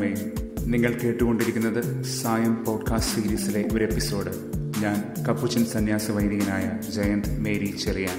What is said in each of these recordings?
നന്മേ നിങ്ങൾ കേട്ടുകൊണ്ടിരിക്കുന്നത് സായം പോഡ്കാസ്റ്റ് സീരീസിലെ ഒരു എപ്പിസോഡ് ഞാൻ കപ്പുച്ചൻ സന്യാസ വൈദികനായ ജയന്ത് മേരി ചെറിയാൻ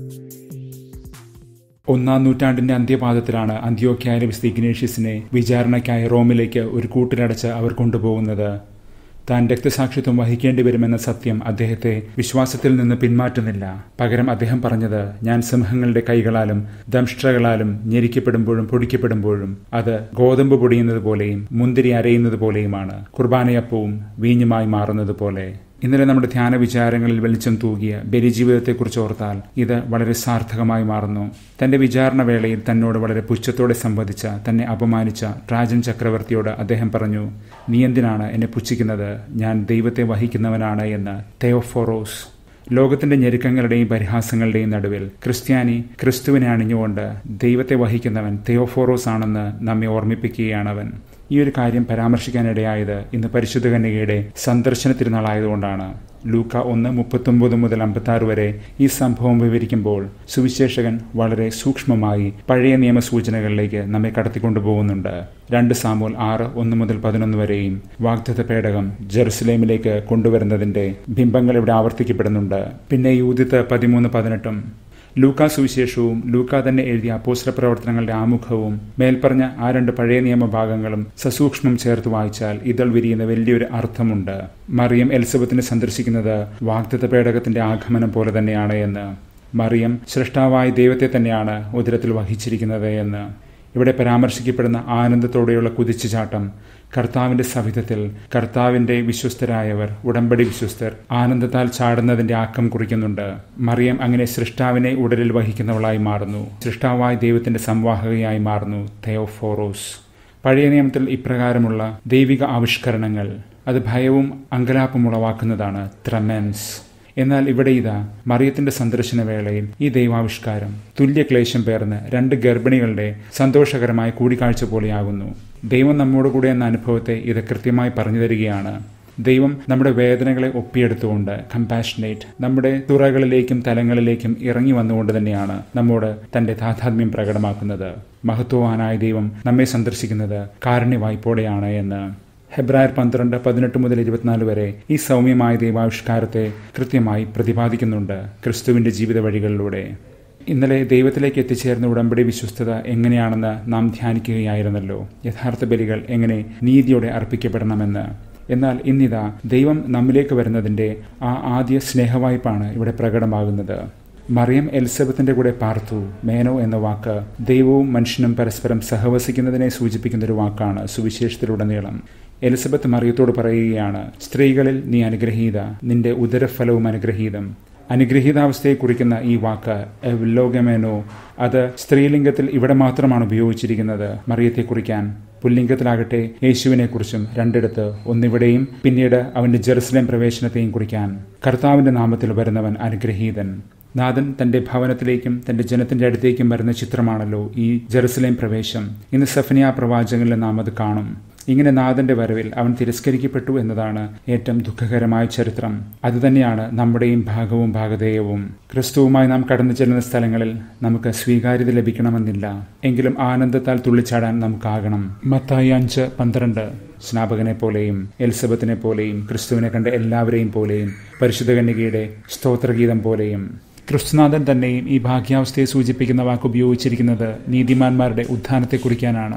ഒന്നാം നൂറ്റാണ്ടിന്റെ അന്ത്യപാദത്തിലാണ് അന്ത്യോക്യായ വിസ്തി ഇഗ്നേഷ്യസിനെ വിചാരണയ്ക്കായി റോമിലേക്ക് ഒരു കൂട്ടിലടച്ച് അവർ കൊണ്ടുപോകുന്നത് താൻ രക്തസാക്ഷിത്വം വഹിക്കേണ്ടി വരുമെന്ന സത്യം അദ്ദേഹത്തെ വിശ്വാസത്തിൽ നിന്ന് പിന്മാറ്റുന്നില്ല പകരം അദ്ദേഹം പറഞ്ഞത് ഞാൻ സിംഹങ്ങളുടെ കൈകളാലും ദംഷ്ട്രകളാലും ഞെരിക്കപ്പെടുമ്പോഴും പൊടിക്കപ്പെടുമ്പോഴും അത് ഗോതമ്പ് പൊടിയുന്നത് പോലെയും മുന്തിരി അരയുന്നത് പോലെയുമാണ് കുർബാനയപ്പവും വീഞ്ഞുമായി മാറുന്നത് പോലെ ഇന്നലെ നമ്മുടെ ധ്യാന വിചാരങ്ങളിൽ വെളിച്ചം തൂകിയ ബലിജീവിതത്തെക്കുറിച്ച് ഓർത്താൽ ഇത് വളരെ സാർത്ഥകമായി മാറുന്നു തന്റെ വിചാരണ വേളയിൽ തന്നോട് വളരെ പുച്ഛത്തോടെ സംവദിച്ച തന്നെ അപമാനിച്ച ട്രാജൻ ചക്രവർത്തിയോട് അദ്ദേഹം പറഞ്ഞു നീ എന്തിനാണ് എന്നെ പുച്ഛിക്കുന്നത് ഞാൻ ദൈവത്തെ വഹിക്കുന്നവനാണ് എന്ന് തെയോഫോറോസ് ലോകത്തിന്റെ ഞെരുക്കങ്ങളുടെയും പരിഹാസങ്ങളുടെയും നടുവിൽ ക്രിസ്ത്യാനി ക്രിസ്തുവിനെ അണിഞ്ഞുകൊണ്ട് ദൈവത്തെ വഹിക്കുന്നവൻ തെയോഫോറോസ് ആണെന്ന് നമ്മെ ഓർമ്മിപ്പിക്കുകയാണവൻ ഈ ഒരു കാര്യം പരാമർശിക്കാനിടയായത് ഇന്ന് പരിശുദ്ധ കന്യകയുടെ സന്ദർശന തിരുനാളായതുകൊണ്ടാണ് ലൂക്ക ഒന്ന് മുപ്പത്തൊമ്പത് മുതൽ അമ്പത്തി ആറ് വരെ ഈ സംഭവം വിവരിക്കുമ്പോൾ സുവിശേഷകൻ വളരെ സൂക്ഷ്മമായി പഴയ നിയമസൂചനകളിലേക്ക് നമ്മെ കടത്തിക്കൊണ്ടുപോകുന്നുണ്ട് രണ്ട് സാമൂൽ ആറ് ഒന്ന് മുതൽ പതിനൊന്ന് വരെയും വാഗ്ദത്ത പേടകം ജെറുസലേമിലേക്ക് കൊണ്ടുവരുന്നതിന്റെ ബിംബങ്ങൾ ഇവിടെ ആവർത്തിക്കപ്പെടുന്നുണ്ട് പിന്നെ യൂതിത്ത് പതിമൂന്ന് പതിനെട്ടും ലൂക്ക സുവിശേഷവും ലൂക്ക തന്നെ എഴുതിയ അപ്പോസ്റ്റല പ്രവർത്തനങ്ങളുടെ ആമുഖവും മേൽപ്പറഞ്ഞ ആ രണ്ട് പഴയ നിയമഭാഗങ്ങളും സസൂക്ഷ്മം ചേർത്ത് വായിച്ചാൽ ഇതൾ വിരിയുന്ന വലിയൊരു അർത്ഥമുണ്ട് മറിയം എലിസബത്തിനെ സന്ദർശിക്കുന്നത് വാഗ്ദത്ത പേടകത്തിന്റെ ആഗമനം പോലെ തന്നെയാണ് എന്ന് മറിയം സൃഷ്ടാവായ ദൈവത്തെ തന്നെയാണ് ഉദരത്തിൽ വഹിച്ചിരിക്കുന്നത് എന്ന് ഇവിടെ പരാമർശിക്കപ്പെടുന്ന ആനന്ദത്തോടെയുള്ള കുതിച്ചുചാട്ടം കർത്താവിന്റെ സവിധത്തിൽ കർത്താവിന്റെ വിശ്വസ്തരായവർ ഉടമ്പടി വിശ്വസ്തർ ആനന്ദത്താൽ ചാടുന്നതിന്റെ ആക്കം കുറിക്കുന്നുണ്ട് മറിയം അങ്ങനെ സൃഷ്ടാവിനെ ഉടലിൽ വഹിക്കുന്നവളായി മാറുന്നു സൃഷ്ടാവായ ദൈവത്തിന്റെ സംവാഹകയായി മാറുന്നു തെയോഫോറോസ് പഴയ നിയമത്തിൽ ഇപ്രകാരമുള്ള ദൈവിക ആവിഷ്കരണങ്ങൾ അത് ഭയവും അങ്കലാപ്പും ഉളവാക്കുന്നതാണ് ത്രമെൻസ് എന്നാൽ ഇവിടെ ഇതാ മറിയത്തിന്റെ സന്ദർശന വേളയിൽ ഈ ദൈവാവിഷ്കാരം തുല്യക്ലേശം പേർന്ന് രണ്ട് ഗർഭിണികളുടെ സന്തോഷകരമായ കൂടിക്കാഴ്ച പോലെയാകുന്നു ദൈവം നമ്മോട് കൂടെ എന്ന അനുഭവത്തെ ഇത് കൃത്യമായി പറഞ്ഞു തരികയാണ് ദൈവം നമ്മുടെ വേദനകളെ ഒപ്പിയെടുത്തുകൊണ്ട് കമ്പാഷനേറ്റ് നമ്മുടെ തുറകളിലേക്കും തലങ്ങളിലേക്കും ഇറങ്ങി വന്നുകൊണ്ട് തന്നെയാണ് നമ്മോട് തന്റെ താതാത്മ്യം പ്രകടമാക്കുന്നത് മഹത്വവാനായ ദൈവം നമ്മെ സന്ദർശിക്കുന്നത് കാരുണ്യവായ്പോടെയാണ് എന്ന് ഹെബ്രായർ പന്ത്രണ്ട് പതിനെട്ട് മുതൽ ഇരുപത്തിനാല് വരെ ഈ സൗമ്യമായ ദൈവാവിഷ്കാരത്തെ കൃത്യമായി പ്രതിപാദിക്കുന്നുണ്ട് ക്രിസ്തുവിന്റെ ജീവിത വഴികളിലൂടെ ഇന്നലെ ദൈവത്തിലേക്ക് എത്തിച്ചേർന്ന ഉടമ്പടി വിശ്വസ്തത എങ്ങനെയാണെന്ന് നാം ധ്യാനിക്കുകയായിരുന്നല്ലോ യഥാർത്ഥ ബലികൾ എങ്ങനെ നീതിയോടെ അർപ്പിക്കപ്പെടണമെന്ന് എന്നാൽ ഇന്നിതാ ദൈവം നമ്മിലേക്ക് വരുന്നതിന്റെ ആ ആദ്യ സ്നേഹവായ്പാണ് ഇവിടെ പ്രകടമാകുന്നത് മറിയം എലിസബത്തിന്റെ കൂടെ പാർത്തു മേനോ എന്ന വാക്ക് ദൈവവും മനുഷ്യനും പരസ്പരം സഹവസിക്കുന്നതിനെ സൂചിപ്പിക്കുന്ന ഒരു വാക്കാണ് സുവിശേഷത്തിലുടനീളം എലിസബത്ത് മറിയത്തോട് പറയുകയാണ് സ്ത്രീകളിൽ നീ അനുഗ്രഹീത നിന്റെ ഉദരഫലവും അനുഗ്രഹീതം അനുഗ്രഹീതാവസ്ഥയെ കുറിക്കുന്ന ഈ വാക്ക് എവ്ലോഗമേനോ അത് സ്ത്രീലിംഗത്തിൽ ഇവിടെ മാത്രമാണ് ഉപയോഗിച്ചിരിക്കുന്നത് മറിയത്തെ കുറിക്കാൻ പുല്ലിംഗത്തിലാകട്ടെ യേശുവിനെക്കുറിച്ചും രണ്ടിടത്ത് ഒന്നിവിടെയും പിന്നീട് അവന്റെ ജെറുസലേം പ്രവേശനത്തെയും കുറിക്കാൻ കർത്താവിന്റെ നാമത്തിൽ വരുന്നവൻ അനുഗ്രഹീതൻ നാഥൻ തന്റെ ഭവനത്തിലേക്കും തന്റെ ജനത്തിന്റെ അടുത്തേക്കും വരുന്ന ചിത്രമാണല്ലോ ഈ ജെറുസലേം പ്രവേശം ഇന്ന് സഫനിയ പ്രവാചകനിൽ നാം അത് കാണും ഇങ്ങനെ നാഥന്റെ വരവിൽ അവൻ തിരസ്കരിക്കപ്പെട്ടു എന്നതാണ് ഏറ്റവും ദുഃഖകരമായ ചരിത്രം അതുതന്നെയാണ് നമ്മുടെയും ഭാഗവും ഭാഗധേയവും ക്രിസ്തുവുമായി നാം കടന്നു ചെല്ലുന്ന സ്ഥലങ്ങളിൽ നമുക്ക് സ്വീകാര്യത ലഭിക്കണമെന്നില്ല എങ്കിലും ആനന്ദത്താൽ തുള്ളിച്ചാടാൻ നമുക്കാകണം മത്തായി അഞ്ച് പന്ത്രണ്ട് സ്നാപകനെ പോലെയും എലിസബത്തിനെ പോലെയും ക്രിസ്തുവിനെ കണ്ട എല്ലാവരെയും പോലെയും പരിശുദ്ധ കന്യകയുടെ സ്തോത്രഗീതം പോലെയും ക്രിസ്തുനാഥൻ തന്നെയും ഈ ഭാഗ്യാവസ്ഥയെ സൂചിപ്പിക്കുന്ന വാക്ക് ഉപയോഗിച്ചിരിക്കുന്നത് നീതിമാന്മാരുടെ ഉത്ഥാനത്തെ കുറിക്കാനാണ്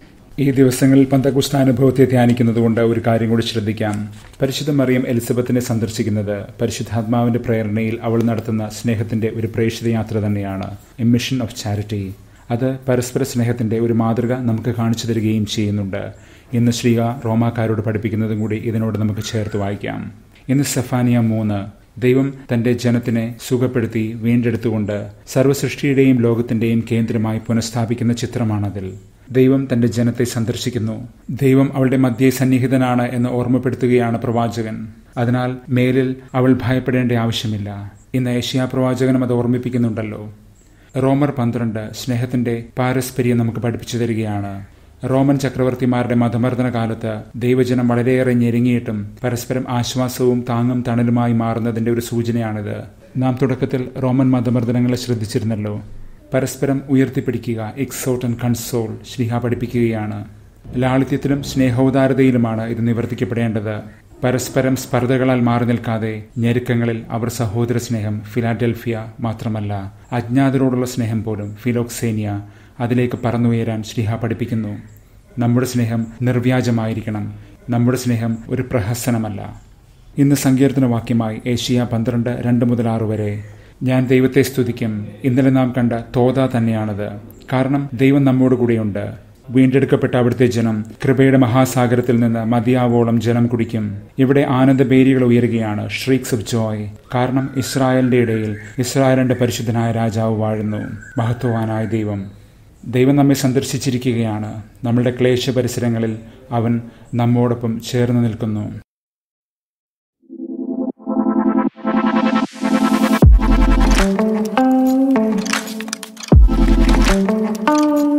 ഈ ദിവസങ്ങളിൽ പന്തകുസ്ത അനുഭവത്തെ ധ്യാനിക്കുന്നതുകൊണ്ട് ഒരു കാര്യം കൂടി ശ്രദ്ധിക്കാം പരിശുദ്ധ മറിയം എലിസബത്തിനെ സന്ദർശിക്കുന്നത് പരിശുദ്ധാത്മാവിന്റെ പ്രേരണയിൽ അവൾ നടത്തുന്ന സ്നേഹത്തിന്റെ ഒരു പ്രേക്ഷിത യാത്ര തന്നെയാണ് എ മിഷൻ ഓഫ് ചാരിറ്റി അത് പരസ്പര സ്നേഹത്തിന്റെ ഒരു മാതൃക നമുക്ക് കാണിച്ചു തരികയും ചെയ്യുന്നുണ്ട് ഇന്ന് ശ്രീക റോമാക്കാരോട് പഠിപ്പിക്കുന്നതും കൂടി ഇതിനോട് നമുക്ക് ചേർത്ത് വായിക്കാം ഇന്ന് സെഫാനിയ മൂന്ന് ദൈവം തന്റെ ജനത്തിനെ സുഖപ്പെടുത്തി വീണ്ടെടുത്തുകൊണ്ട് സർവ്വസൃഷ്ടിയുടെയും ലോകത്തിന്റെയും കേന്ദ്രമായി പുനഃസ്ഥാപിക്കുന്ന ചിത്രമാണതിൽ ദൈവം തന്റെ ജനത്തെ സന്ദർശിക്കുന്നു ദൈവം അവളുടെ മധ്യേ സന്നിഹിതനാണ് എന്ന് ഓർമ്മപ്പെടുത്തുകയാണ് പ്രവാചകൻ അതിനാൽ മേലിൽ അവൾ ഭയപ്പെടേണ്ട ആവശ്യമില്ല ഇന്ന് ഏഷ്യാ പ്രവാചകനും അത് ഓർമ്മിപ്പിക്കുന്നുണ്ടല്ലോ റോമർ പന്ത്രണ്ട് സ്നേഹത്തിന്റെ പാരസ്പര്യം നമുക്ക് പഠിപ്പിച്ചു തരികയാണ് റോമൻ ചക്രവർത്തിമാരുടെ മതമർദ്ദന കാലത്ത് ദൈവജനം വളരെയേറെ ഞെരുങ്ങിയിട്ടും പരസ്പരം ആശ്വാസവും താങ്ങും തണലുമായി മാറുന്നതിന്റെ ഒരു സൂചനയാണിത് നാം തുടക്കത്തിൽ റോമൻ മതമർദ്ദനങ്ങളെ ശ്രദ്ധിച്ചിരുന്നല്ലോ പരസ്പരം ഉയർത്തിപ്പിടിക്കുക എക്സോട്ട് ആൻഡ് കൺസോൾ ശ്രീഹ പഠിപ്പിക്കുകയാണ് ലാളിത്യത്തിലും സ്നേഹോദാരതയിലുമാണ് ഇത് നിവർത്തിക്കപ്പെടേണ്ടത് പരസ്പരം സ്പർദ്ധകളാൽ മാറി നിൽക്കാതെ ഞെരുക്കങ്ങളിൽ അവർ സഹോദര സ്നേഹം ഫിലാഡൽഫിയ മാത്രമല്ല അജ്ഞാതരോടുള്ള സ്നേഹം പോലും ഫിലോക്സേനിയ അതിലേക്ക് പറന്നുയരാൻ ശ്രീഹ പഠിപ്പിക്കുന്നു നമ്മുടെ സ്നേഹം നിർവ്യാജമായിരിക്കണം നമ്മുടെ സ്നേഹം ഒരു പ്രഹസനമല്ല ഇന്ന് സങ്കീർത്തന വാക്യമായി ഏഷ്യ പന്ത്രണ്ട് രണ്ട് മുതൽ ആറ് വരെ ഞാൻ ദൈവത്തെ സ്തുതിക്കും ഇന്നലെ നാം കണ്ട തോത തന്നെയാണത് കാരണം ദൈവം നമ്മോട് കൂടെയുണ്ട് വീണ്ടെടുക്കപ്പെട്ട അവിടുത്തെ ജനം കൃപയുടെ മഹാസാഗരത്തിൽ നിന്ന് മതിയാവോളം ജലം കുടിക്കും ഇവിടെ ആനന്ദബേരികൾ ഉയരുകയാണ് ഷ്രീക്സ് ഓഫ് ജോയ് കാരണം ഇസ്രായേലിന്റെ ഇടയിൽ ഇസ്രായേലിന്റെ പരിശുദ്ധനായ രാജാവ് വാഴുന്നു മഹത്വവാനായ ദൈവം ദൈവം നമ്മെ സന്ദർശിച്ചിരിക്കുകയാണ് നമ്മളുടെ ക്ലേശ പരിസരങ്ങളിൽ അവൻ നമ്മോടൊപ്പം ചേർന്ന് നിൽക്കുന്നു thank you